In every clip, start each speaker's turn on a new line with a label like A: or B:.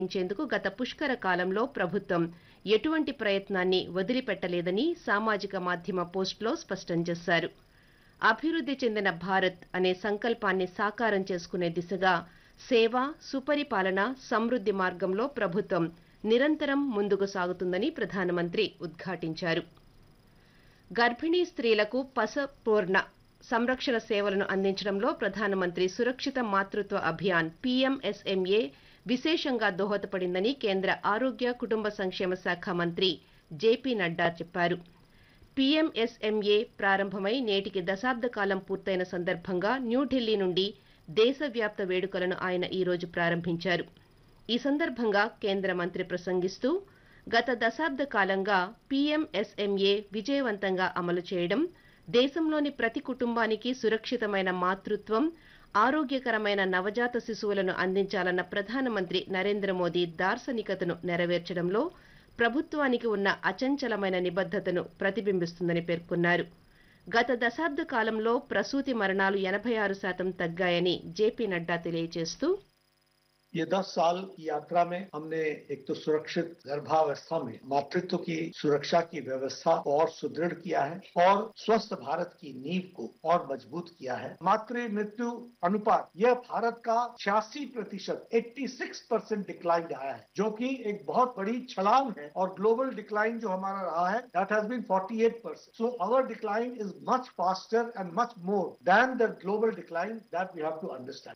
A: ఇచ్చేందుకు గత పుష్కర కాలంలో ప్రభుత్వం ఎటువంటి ప్రయత్నాన్ని వదిలిపెట్టలేదని సామాజిక మాధ్యమ పోస్టులో స్పష్టం చేశారు అభివృద్ధి చెందిన భారత్ అనే సంకల్పాన్ని సాకారం చేసుకునే దిశగా సేవ సుపరిపాలన సమృద్ధి మార్గంలో ప్రభుత్వం నిరంతరం ముందుకు సాగుతుందని ప్రధానమంత్రి ఉద్ఘాటించారు గర్భిణీ స్త్రీలకు పసపూర్ణ సంరక్షణ సేవలను అందించడంలో ప్రధానమంత్రి సురక్షిత మాతృత్వ అభియాన్ పీఎంఎస్ఎంఏ విశేషంగా దోహదపడిందని కేంద్ర ఆరోగ్య కుటుంబ సంక్షేమ శాఖ మంత్రి జేపీ నడ్డా చెప్పారు పీఎంఎస్ఎంఏ ప్రారంభమై నేటికి దశాబ్ద కాలం పూర్తయిన సందర్భంగా న్యూఢిల్లీ నుండి దేశవ్యాప్త వేడుకలను ఆయన ఈ రోజు ప్రారంభించారు ఈ సందర్భంగా కేంద్ర మంత్రి ప్రసంగిస్తూ గత దశాబ్ద కాలంగా పీఎంఎస్ఎంఏ విజయవంతంగా అమలు చేయడం దేశంలోని ప్రతి కుటుంబానికి సురక్షితమైన మాతృత్వం ఆరోగ్యకరమైన నవజాత శిశువులను అందించాలన్న ప్రధానమంత్రి నరేంద్ర మోదీ దార్శనికతను నెరవేర్చడంలో ప్రభుత్వానికి ఉన్న అచంచలమైన నిబద్దతను ప్రతిబింబిస్తుందని పేర్కొన్నారు గత దశాబ్ద కాలంలో ప్రసూతి మరణాలు ఎనభై ఆరు శాతం తగ్గాయని జేపీ నడ్డా తెలియజేస్తూ
B: ये दस साल की यात्रा में हमने एक तो सुरक्षित गर्भावस्था में मातृत्व की सुरक्षा की व्यवस्था और सुदृढ़ किया है और स्वस्थ भारत की नींव को और मजबूत किया है मातृ मृत्यु अनुपात यह भारत का छियासी प्रतिशत एट्टी सिक्स परसेंट डिक्लाइन आया है जो कि एक बहुत बड़ी छलांग है और ग्लोबल डिक्लाइन जो हमारा रहा है that has been 48 percent so our decline is much faster and much more than the global decline that we have to understand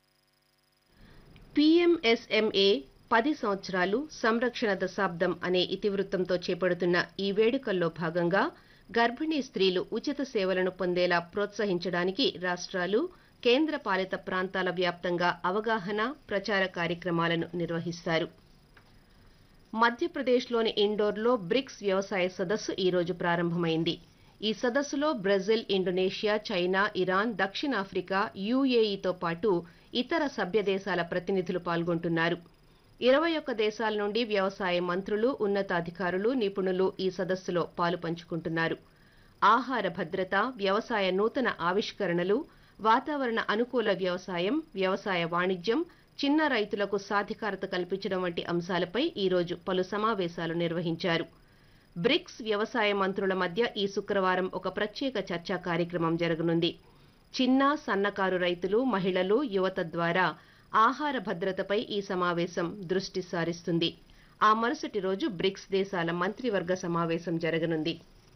A: PMSMA పది సంవత్సరాలు సంరక్షణ దశాబ్దం అనే ఇతివృత్తంతో చేపడుతున్న ఈ వేడుకల్లో భాగంగా గర్భిణీ స్త్రీలు ఉచిత సేవలను పొందేలా ప్రోత్సహించడానికి రాష్ట్రాలు కేంద్ర పాలిత ప్రాంతాల వ్యాప్తంగా అవగాహన ప్రచార కార్యక్రమాలను నిర్వహిస్తారు మధ్యప్రదేశ్లోని ఇండోర్లో బ్రిక్స్ వ్యవసాయ సదస్సు ఈ రోజు ప్రారంభమైంది ఈ సదస్సులో బ్రెజిల్ ఇండోనేషియా చైనా ఇరాన్ దక్షిణాఫ్రికా యుఏఈతో పాటు ఇతర సభ్య దేశాల ప్రతినిధులు పాల్గొంటున్నారు ఇరవై ఒక్క దేశాల నుండి వ్యవసాయ మంత్రులు ఉన్నతాధికారులు నిపుణులు ఈ సదస్సులో పాలు పంచుకుంటున్నారు ఆహార భద్రత వ్యవసాయ నూతన ఆవిష్కరణలు వాతావరణ అనుకూల వ్యవసాయం వ్యవసాయ వాణిజ్యం చిన్న రైతులకు సాధికారత కల్పించడం వంటి అంశాలపై ఈ రోజు పలు సమావేశాలు నిర్వహించారు బ్రిక్స్ వ్యవసాయ మంత్రుల మధ్య ఈ శుక్రవారం ఒక ప్రత్యేక చర్చా కార్యక్రమం జరగనుంది చిన్న సన్నకారు రైతులు మహిళలు యువత ద్వారా ఆహార భద్రతపై ఈ సమావేశం దృష్టి సారిస్తుంది ఆ మరుసటి రోజు బ్రిక్స్ దేశాల మంత్రివర్గ సమావేశం జరగనుంది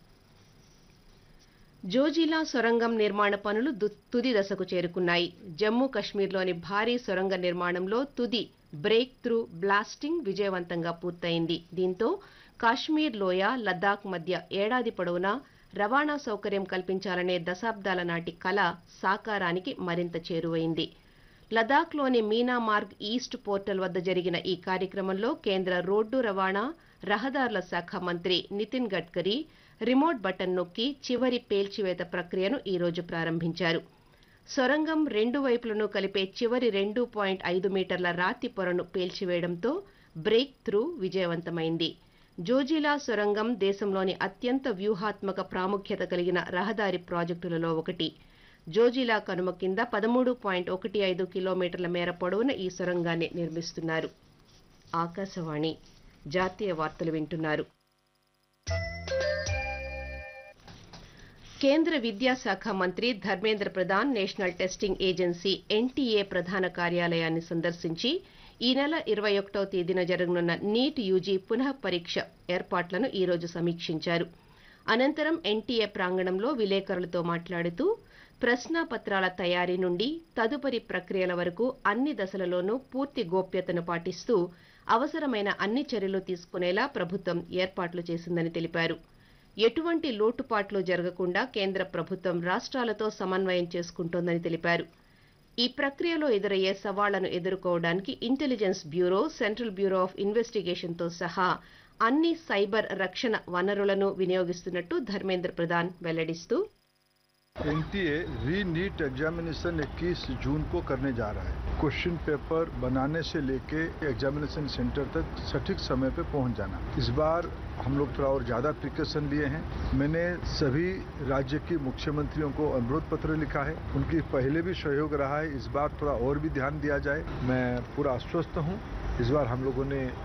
A: జోజిలా సొరంగం నిర్మాణ పనులు తుది దశకు చేరుకున్నాయి జమ్మూ కశ్మీర్లోని భారీ సొరంగ నిర్మాణంలో తుది బ్రేక్ త్రూ బ్లాస్టింగ్ విజయవంతంగా పూర్తయింది దీంతో కాశ్మీర్ లోయ లద్దాఖ్ మధ్య ఏడాది పొడవునా రవాణా సౌకర్యం కల్పించాలనే దశాబ్దాల నాటి కళ సాకారానికి మరింత చేరువైంది లదాఖ్లోని మీనామార్గ్ ఈస్ట్ పోర్టల్ వద్ద జరిగిన ఈ కార్యక్రమంలో కేంద్ర రోడ్డు రవాణా రహదారుల శాఖ మంత్రి నితిన్ గడ్కరీ రిమోట్ బటన్ నొక్కి చివరి పేల్చివేత ప్రక్రియను ఈ రోజు ప్రారంభించారు సొరంగం రెండు వైపులను కలిపే చివరి రెండు పాయింట్ ఐదు మీటర్ల రాతి పొరను పేల్చివేయడంతో బ్రేక్ త్రూ విజయవంతమైంది జోజిలా సొరంగం దేశంలోని అత్యంత వ్యూహాత్మక ప్రాముఖ్యత కలిగిన రహదారి ప్రాజెక్టులలో ఒకటి జోజిలా కనుమ కింద పదమూడు పాయింట్ ఒకటి ఐదు కిలోమీటర్ల మేర పొడవున ఈ సొరంగాన్ని నిర్మిస్తున్నారు ఆకాశవాణి జాతీయ వార్తలు వింటున్నారు కేంద్ర విద్యాశాఖ మంత్రి Dharmendra Pradhan national testing agency NTA ప్రధాన కార్యాలయాన్ని సందర్శించి ఈ నెల ఇరవై ఒకటో తేదీన జరగనున్న నీట్ యూజీ పునః పరీక్ష ఏర్పాట్లను ఈ రోజు సమీక్షించారు అనంతరం ఎన్టీఏ ప్రాంగణంలో విలేకరులతో మాట్లాడుతూ ప్రశ్నాపత్రాల తయారీ నుండి తదుపరి ప్రక్రియల వరకు అన్ని దశలలోనూ పూర్తి గోప్యతను పాటిస్తూ అవసరమైన అన్ని చర్యలు తీసుకునేలా ప్రభుత్వం ఏర్పాట్లు చేసిందని తెలిపారు ఎటువంటి లోటుపాట్లు జరగకుండా కేంద్ర ప్రభుత్వం రాష్ట్రాలతో సమన్వయం చేసుకుంటోందని తెలిపారు ఈ ప్రక్రియలో ఎదురయ్యే సవాళ్లను ఎదుర్కోవడానికి intelligence bureau central bureau of ఇన్వెస్టిగేషన్తో సహా అన్ని సైబర్ రక్షణ వనరులను వినియోగిస్తున్నట్టు ధర్మేంద్ర ప్రధాన్ వెల్లడిస్తూ
C: एनटीए री नीट एग्जामिनेशन 21 जून को करने जा रहा है क्वेश्चन पेपर बनाने से लेके एग्जामिनेशन सेंटर तक सटीक समय पे पहुंच जाना इस बार हम लोग थोड़ा और ज्यादा प्रिकॉशन लिए हैं मैंने सभी राज्य के मुख्यमंत्रियों को अनुरोध पत्र लिखा है उनकी पहले भी सहयोग रहा है इस बार थोड़ा और भी ध्यान दिया जाए मैं पूरा आश्वस्त हूं इस बार हम लोगों ने